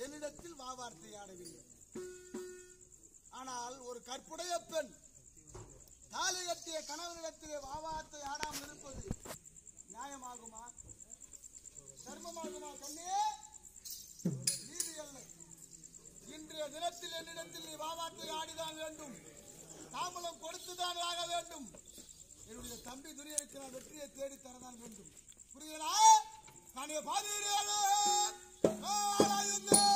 என்னிடத்தில் வாவார்த்தை ஆடவில்லை ஆனால் ஒரு கற்புடைய பெண் தாலி கட்டிய கணவனிடத்திலே வாவார்த்தை ஆடாமல் இருப்பது நியாயமாகுமா தர்மமாகுமா கண்ணே நீதி அல்ல இன்றைய தினத்தில் என்னிடத்தில் நீ வாவார்த்தை ஆடிதான் வேண்டும் தாம்பலம் கொடுத்துதான் ஆக வேண்டும் என்னுடைய தம்பி துரியனுக்கு நான் வெற்றியை தேடி தரதான் வேண்டும் புரியுதா நான் பாதிரியாளர்